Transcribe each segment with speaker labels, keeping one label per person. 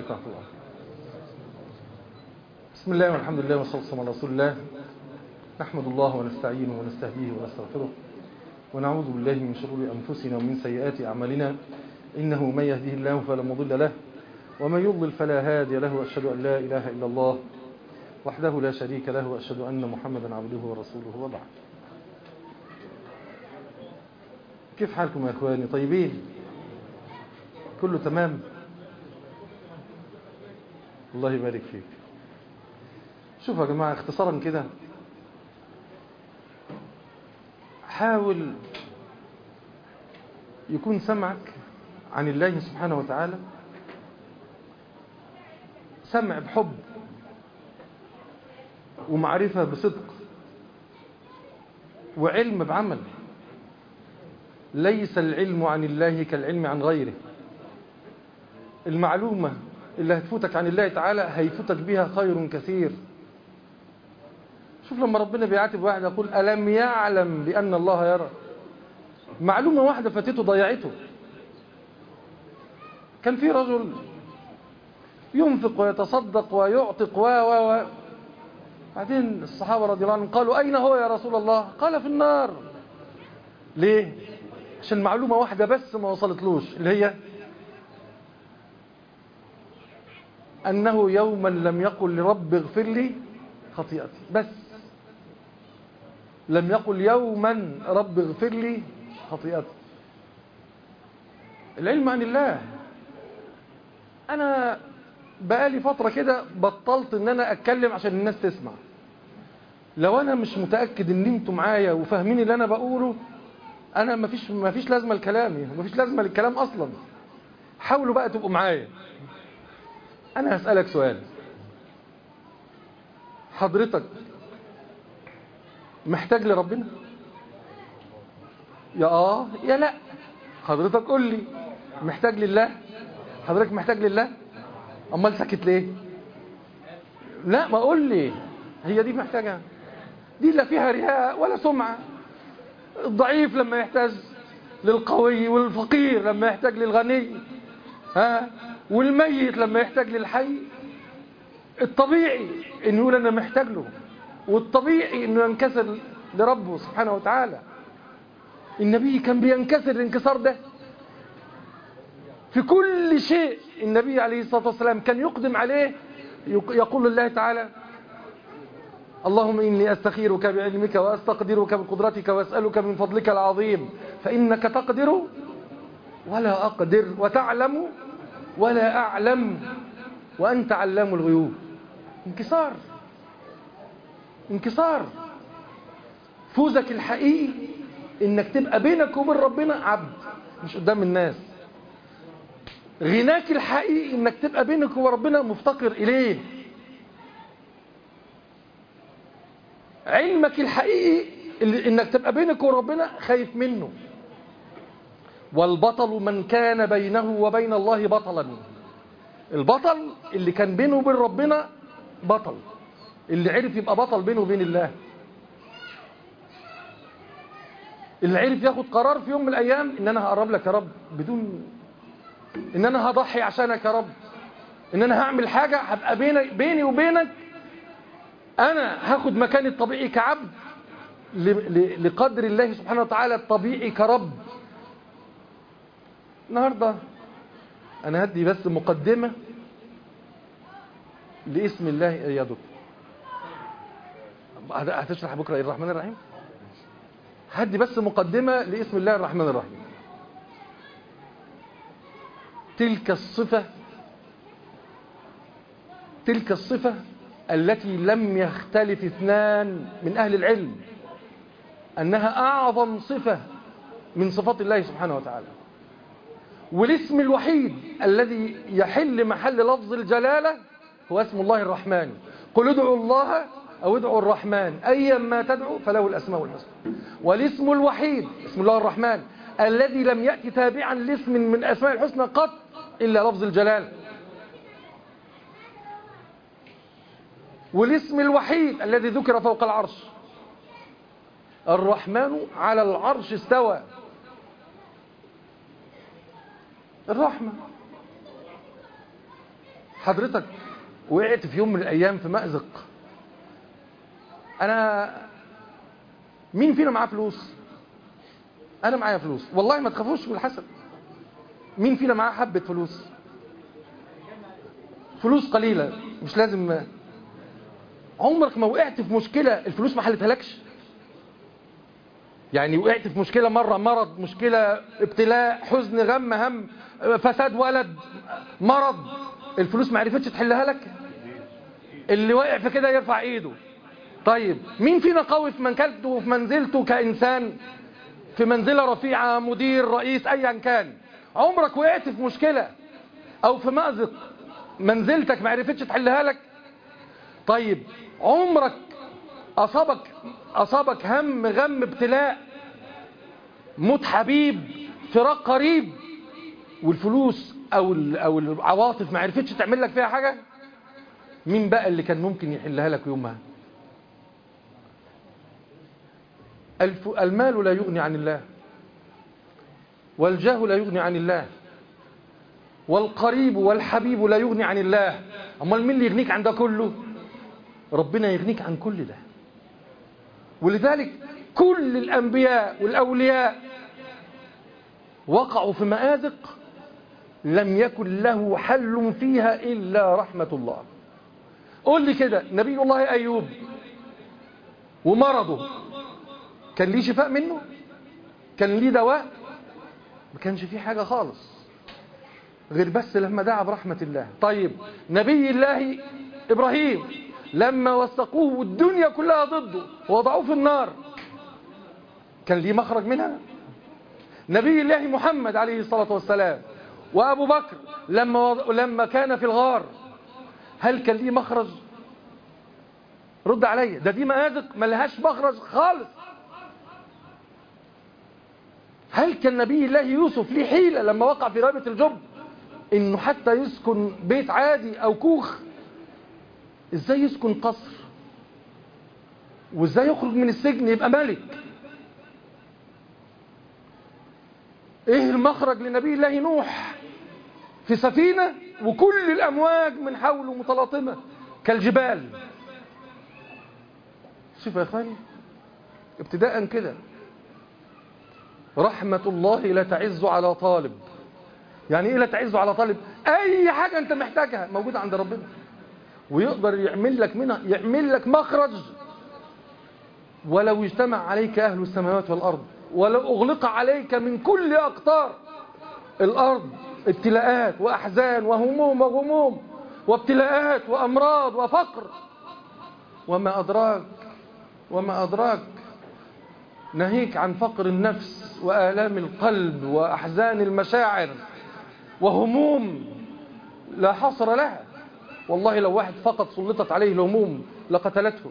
Speaker 1: عليكم ورحمة الله بسم الله والحمد لله والصلاة والسلام على رسول الله نحمد الله ونستعينه ونستهديه ونستغفره ونعوذ بالله من شرور أنفسنا ومن سيئات أعمالنا إنه من يهده الله فلا مضل له ومن يضلل فلا هادي له وأشهد أن لا إله إلا الله وحده لا شريك له وأشهد أن محمدا عبده ورسوله وبعد كيف حالكم يا أخواني طيبين كله تمام الله يبارك فيك شوفوا يا جماعة اختصارا كده حاول يكون سمعك عن الله سبحانه وتعالى سمع بحب ومعرفة بصدق وعلم بعمل ليس العلم عن الله كالعلم عن غيره المعلومة اللي هتفوتك عن الله تعالى هيفوتك بها خير كثير شوف لما ربنا بيعاتب واحد يقول ألم يعلم بأن الله يرى معلومة واحدة فاتته ضيعته كان في رجل ينفق ويتصدق ويعتق و و و بعدين الصحابة رضي الله عنهم قالوا أين هو يا رسول الله قال في النار ليه عشان معلومة واحدة بس ما وصلتلوش اللي هي أنه يوما لم يقل لرب اغفر لي خطيئتي بس لم يقل يوما رب اغفر لي خطيئتي العلم عن الله أنا بقالي فترة كده بطلت ان انا اتكلم عشان الناس تسمع لو انا مش متأكد ان انتوا معايا وفاهمين اللي انا بقوله انا مفيش مفيش لازمة لكلامي مفيش لازمة للكلام اصلا حاولوا بقى تبقوا معايا انا هسألك سؤال حضرتك محتاج لربنا يا اه يا لا حضرتك قول لي محتاج لله حضرتك محتاج لله امال ساكت ليه لا ما قول لي هي دي محتاجة دي لا فيها رياء ولا سمعة الضعيف لما يحتاج للقوي والفقير لما يحتاج للغني ها والميت لما يحتاج للحي الطبيعي انه يقول انا محتاج له والطبيعي انه ينكسر لربه سبحانه وتعالى النبي كان بينكسر الانكسار ده في كل شيء النبي عليه الصلاة والسلام كان يقدم عليه يقول لله تعالى اللهم إني أستخيرك بعلمك وأستقدرك بقدرتك وأسألك من فضلك العظيم فإنك تقدر ولا أقدر وتعلم ولا أعلم وأنت علام الغيوب انكسار انكسار فوزك الحقيقي انك تبقى بينك وبين ربنا عبد مش قدام الناس غناك الحقيقي انك تبقى بينك وربنا مفتقر اليه علمك الحقيقي انك تبقى بينك وربنا خايف منه والبطل من كان بينه وبين الله بطلا البطل اللي كان بينه وبين ربنا بطل اللي عرف يبقى بطل بينه وبين الله اللي عرف ياخد قرار في يوم من الايام ان انا هقرب لك يا رب بدون ان انا هضحي عشانك يا رب ان انا هعمل حاجة هبقى بيني, بيني وبينك انا هاخد مكاني الطبيعي كعبد لقدر الله سبحانه وتعالى الطبيعي كرب النهاردة انا هدي بس مقدمة لاسم الله يا دكتور هتشرح بكرة الرحمن الرحيم هدي بس مقدمة لاسم الله الرحمن الرحيم تلك الصفة تلك الصفة التي لم يختلف اثنان من أهل العلم أنها أعظم صفة من صفات الله سبحانه وتعالى والاسم الوحيد الذي يحل محل لفظ الجلالة هو اسم الله الرحمن قل ادعوا الله أو ادعوا الرحمن أيا ما تدعو فله الأسماء الحسنى والاسم الوحيد اسم الله الرحمن الذي لم يأتي تابعا لاسم من أسماء الحسنى قط إلا لفظ الجلال والاسم الوحيد الذي ذكر فوق العرش الرحمن على العرش استوى الرحمة حضرتك وقعت في يوم من الايام في مأزق انا مين فينا معاه فلوس انا معايا فلوس والله ما تخافوش من الحسد مين فينا معاه حبة فلوس فلوس قليلة مش لازم عمرك ما وقعت في مشكلة الفلوس ما حلتهالكش يعني وقعت في مشكلة مرة مرض مشكلة ابتلاء حزن غم هم فساد ولد مرض الفلوس ما عرفتش تحلها لك اللي واقع في كده يرفع ايده طيب مين فينا قوي في منكلته وفي منزلته كإنسان في منزلة رفيعة مدير رئيس أيا كان عمرك وقعت في مشكلة أو في مأزق منزلتك ما عرفتش تحلها لك طيب عمرك أصابك أصابك هم غم ابتلاء موت حبيب فراق قريب والفلوس أو أو العواطف ما عرفتش تعمل لك فيها حاجة مين بقى اللي كان ممكن يحلها لك يومها الف... المال لا يغني عن الله والجاه لا يغني عن الله والقريب والحبيب لا يغني عن الله امال مين اللي يغنيك عن ده كله ربنا يغنيك عن كل ده ولذلك كل الانبياء والاولياء وقعوا في مآزق لم يكن له حل فيها الا رحمه الله قول لي كده نبي الله ايوب ومرضه كان ليه شفاء منه كان ليه دواء ما كانش فيه حاجة خالص غير بس لما دعا برحمة الله طيب نبي الله إبراهيم لما وثقوه والدنيا كلها ضده ووضعوه في النار كان ليه مخرج منها نبي الله محمد عليه الصلاة والسلام وأبو بكر لما, لما كان في الغار هل كان ليه مخرج رد عليا ده دي مآزق ملهاش مخرج خالص هل كان نبي الله يوسف ليه حيلة لما وقع في رابة الجب انه حتى يسكن بيت عادي او كوخ ازاي يسكن قصر وازاي يخرج من السجن يبقى ملك ايه المخرج لنبي الله نوح في سفينة وكل الامواج من حوله متلاطمة كالجبال شوف يا اخواني ابتداء كده رحمة الله لا تعز على طالب يعني ايه لا تعز على طالب اي حاجة انت محتاجها موجودة عند ربنا ويقدر يعمل لك منها يعمل لك مخرج ولو اجتمع عليك اهل السماوات والارض ولو اغلق عليك من كل اقطار الارض ابتلاءات واحزان وهموم وغموم وابتلاءات وامراض وفقر وما ادراك وما ادراك ناهيك عن فقر النفس وآلام القلب وأحزان المشاعر وهموم لا حصر لها والله لو واحد فقط سلطت عليه الهموم لقتلته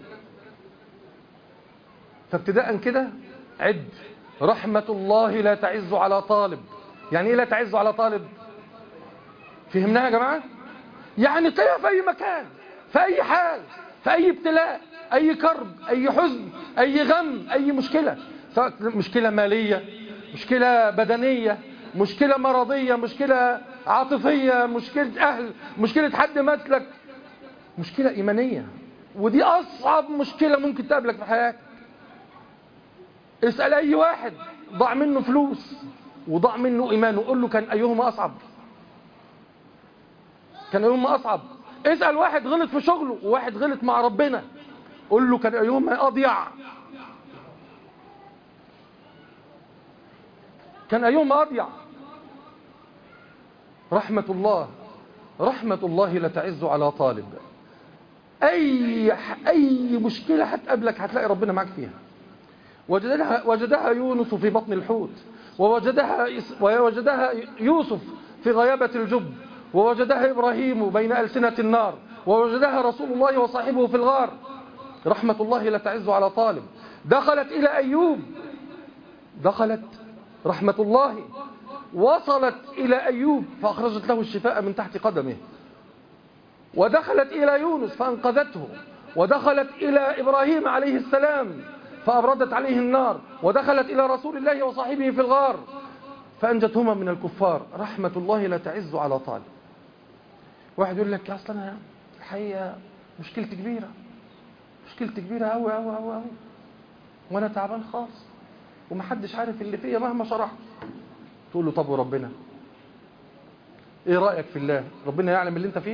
Speaker 1: فابتداء كده عد رحمة الله لا تعز على طالب يعني ايه لا تعز على طالب فهمناها يا جماعة يعني تلاقيها في اي مكان في اي حال في اي ابتلاء اي كرب اي حزن اي غم اي مشكلة سواء مشكلة مالية مشكلة بدنية مشكلة مرضية مشكلة عاطفية مشكلة اهل مشكلة حد مثلك مشكلة ايمانية ودي اصعب مشكلة ممكن تقابلك في حياتك اسأل اي واحد ضاع منه فلوس وضاع منه ايمانه قول له كان ايهما اصعب كان ايهما اصعب اسأل واحد غلط في شغله وواحد غلط مع ربنا قول له كان ايهما اضيع كان ايهما اضيع رحمة الله رحمة الله لا تعز على طالب اي اي مشكلة هتقابلك هتلاقي ربنا معاك فيها وجدها وجدها يونس في بطن الحوت ووجدها ووجدها يوسف في غيابة الجب ووجدها إبراهيم بين ألسنة النار ووجدها رسول الله وصاحبه في الغار رحمة الله لا تعز على طالب دخلت إلى أيوب دخلت رحمة الله وصلت إلى أيوب فأخرجت له الشفاء من تحت قدمه ودخلت إلى يونس فأنقذته ودخلت إلى إبراهيم عليه السلام فأبردت عليه النار ودخلت إلى رسول الله وصاحبه في الغار فأنجتهما من الكفار رحمة الله لا تعز على طالب واحد يقول لك اصل انا الحقيقه مشكلتي كبيره مشكلتي كبيره قوي قوي قوي قوي وانا تعبان خالص ومحدش عارف اللي فيا مهما شرحت تقول له طب وربنا ايه رايك في الله ربنا يعلم اللي انت فيه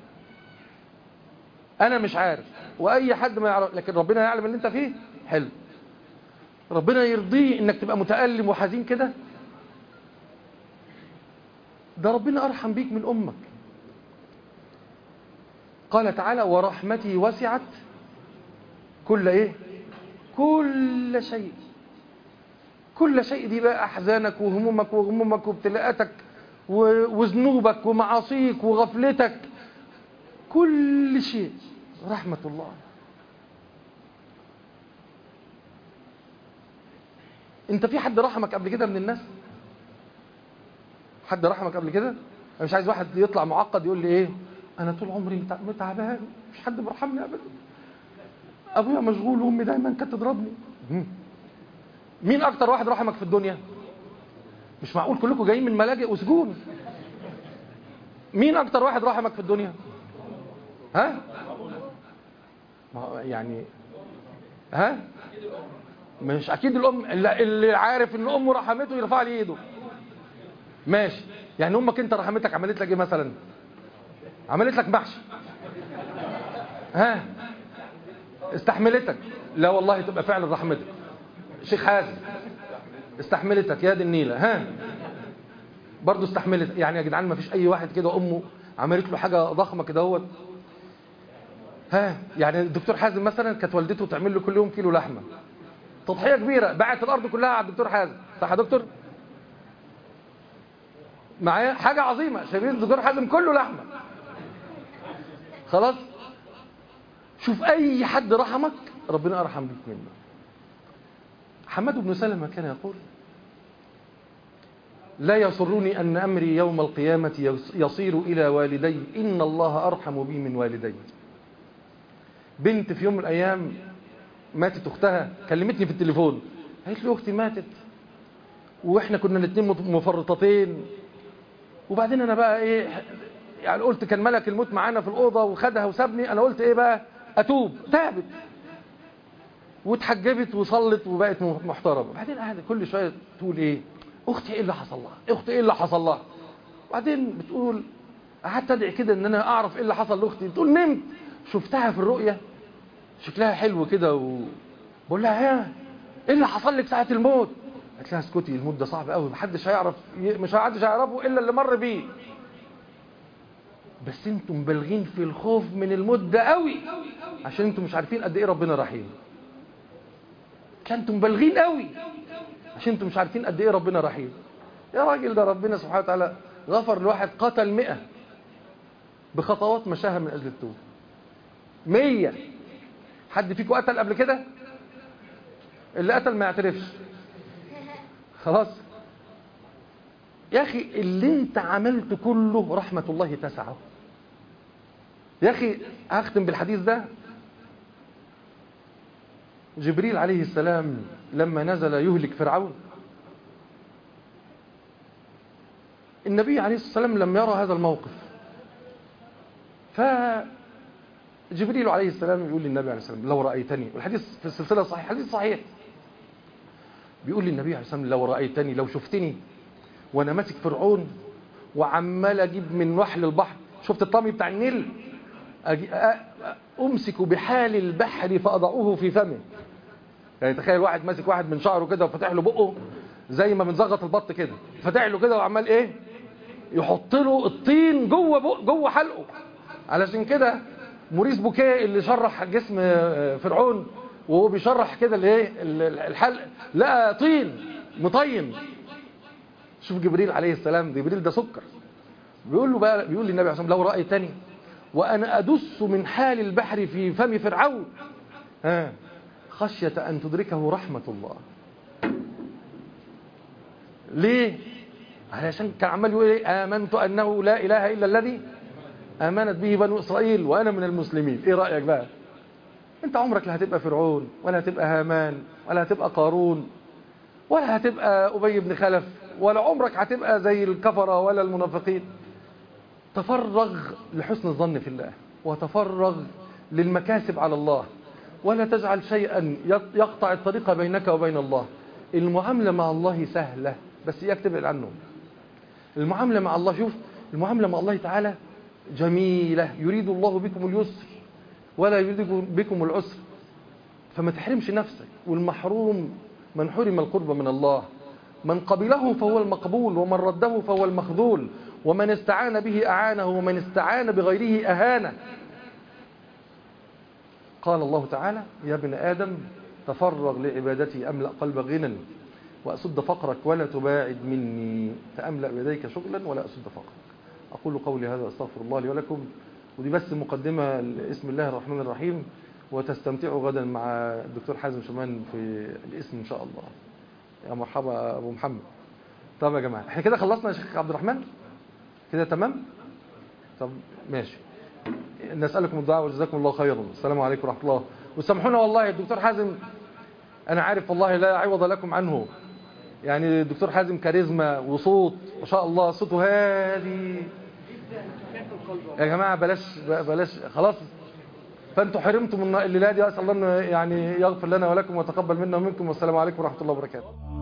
Speaker 1: انا مش عارف واي حد ما يعرف لكن ربنا يعلم اللي انت فيه حلو ربنا يرضيه انك تبقى متألم وحزين كده ده ربنا ارحم بيك من امك قال تعالى ورحمتي وسعت كل ايه كل شيء كل شيء دي بقى احزانك وهمومك وغمومك وابتلاءاتك وذنوبك ومعاصيك وغفلتك كل شيء رحمة الله انت في حد رحمك قبل كده من الناس حد رحمك قبل كده انا مش عايز واحد يطلع معقد يقول لي ايه انا طول عمري متعبان مش حد بيرحمني ابدا ابويا مشغول وامي دايما كانت تضربني مين اكتر واحد رحمك في الدنيا مش معقول كلكم جايين من ملاجئ وسجون مين اكتر واحد رحمك في الدنيا ها ما يعني ها مش اكيد الام اللي عارف ان امه رحمته يرفع لي ايده ماشي يعني امك انت رحمتك عملت لك ايه مثلا عملت لك محشي ها استحملتك لا والله تبقى فعلا رحمتك شيخ حازم استحملتك يا دي النيله ها برضه استحملت يعني يا جدعان ما فيش اي واحد كده امه عملت له حاجه ضخمه كده اهوت ها يعني الدكتور حازم مثلا كانت والدته تعمل له كل يوم كيلو لحمه تضحيه كبيره باعت الارض كلها على الدكتور حازم صح يا دكتور معايا حاجه عظيمه شايفين الدكتور حازم كله لحمه خلاص شوف اي حد رحمك ربنا ارحم بيك منه حماد بن سلمة كان يقول لا يسرني أن أمري يوم القيامة يصير إلى والدي إن الله أرحم بي من والدي بنت في يوم من الأيام ماتت أختها كلمتني في التليفون قالت لي أختي ماتت وإحنا كنا الاثنين مفرطتين وبعدين أنا بقى إيه يعني قلت كان ملك الموت معانا في الأوضة وخدها وسابني أنا قلت إيه بقى أتوب تابت واتحجبت وصلت وبقت محترمه وبعدين قاعده كل شويه تقول ايه اختي ايه اللي حصل لها اختي ايه اللي حصل لها وبعدين بتقول قعدت ادعي كده ان انا اعرف ايه اللي حصل لاختي بتقول نمت شفتها في الرؤيه شكلها حلو كده و بقول لها ها ايه اللي حصل لك ساعه الموت قالت لها اسكتي الموت ده صعب قوي محدش هيعرف مش محدش هيعرفه الا اللي مر بيه بس انتم مبالغين في الخوف من الموت ده قوي عشان انتم مش عارفين قد ايه ربنا رحيم كنتم مبالغين قوي عشان انتم مش عارفين قد ايه ربنا رحيم يا راجل ده ربنا سبحانه وتعالى غفر لواحد قتل مئة بخطوات مشاها من اجل التوبه مية حد فيكم قتل قبل كده اللي قتل ما يعترفش خلاص يا اخي اللي انت عملته كله رحمة الله تسعه يا اخي هختم بالحديث ده جبريل عليه السلام لما نزل يهلك فرعون النبي عليه الصلاة والسلام لم يرى هذا الموقف فجبريل عليه السلام يقول للنبي عليه السلام لو رأيتني والحديث في السلسلة صحيح حديث صحيح بيقول للنبي عليه السلام لو رأيتني لو شفتني وانا ماسك فرعون وعمال اجيب من وحل البحر شفت الطامي بتاع النيل امسك بحال البحر فاضعه في فمه يعني تخيل واحد ماسك واحد من شعره كده وفتح له بقه زي ما بنزغط البط كده فتح له كده وعمال ايه يحط له الطين جوه بق جوه حلقه علشان كده موريس بوكيه اللي شرح جسم فرعون وهو بيشرح كده الايه الحلق لقى طين مطين شوف جبريل عليه السلام جبريل ده سكر بيقول له بقى بيقول للنبي عليه الصلاه والسلام لو رايتني وانا ادس من حال البحر في فم فرعون ها خشيه ان تدركه رحمه الله ليه علشان كان عمال يقول ايه امنت انه لا اله الا الذي امنت به بنو اسرائيل وانا من المسلمين ايه رايك بقى انت عمرك لا هتبقى فرعون ولا هتبقى هامان ولا هتبقى قارون ولا هتبقى ابي بن خلف ولا عمرك هتبقى زي الكفره ولا المنافقين تفرغ لحسن الظن في الله وتفرغ للمكاسب على الله ولا تجعل شيئا يقطع الطريق بينك وبين الله المعاملة مع الله سهلة بس إياك تبعد عنه المعاملة مع الله شوف المعاملة مع الله تعالى جميلة يريد الله بكم اليسر ولا يريد بكم العسر فما تحرمش نفسك والمحروم من حرم القرب من الله من قبله فهو المقبول ومن رده فهو المخذول ومن استعان به أعانه ومن استعان بغيره أهانه قال الله تعالى يا ابن آدم تفرغ لعبادتي أملأ قلب غنى وأسد فقرك ولا تباعد مني فأملأ يديك شغلا ولا أسد فقرك أقول قولي هذا أستغفر الله لي ولكم ودي بس مقدمة لاسم الله الرحمن الرحيم وتستمتعوا غدا مع الدكتور حازم شمان في الاسم إن شاء الله يا مرحبا أبو محمد طب يا جماعة احنا كده خلصنا يا شيخ عبد الرحمن كده تمام طب ماشي نسألكم الدعاء وجزاكم الله خيرا السلام عليكم ورحمة الله وسامحونا والله الدكتور حازم أنا عارف والله لا عوض لكم عنه يعني الدكتور حازم كاريزما وصوت ما شاء الله صوته هادي يا جماعة بلاش بلاش خلاص فانتوا حرمتم من الليلة دي أسأل الله أنه يعني يغفر لنا ولكم وتقبل منا ومنكم والسلام عليكم ورحمة الله وبركاته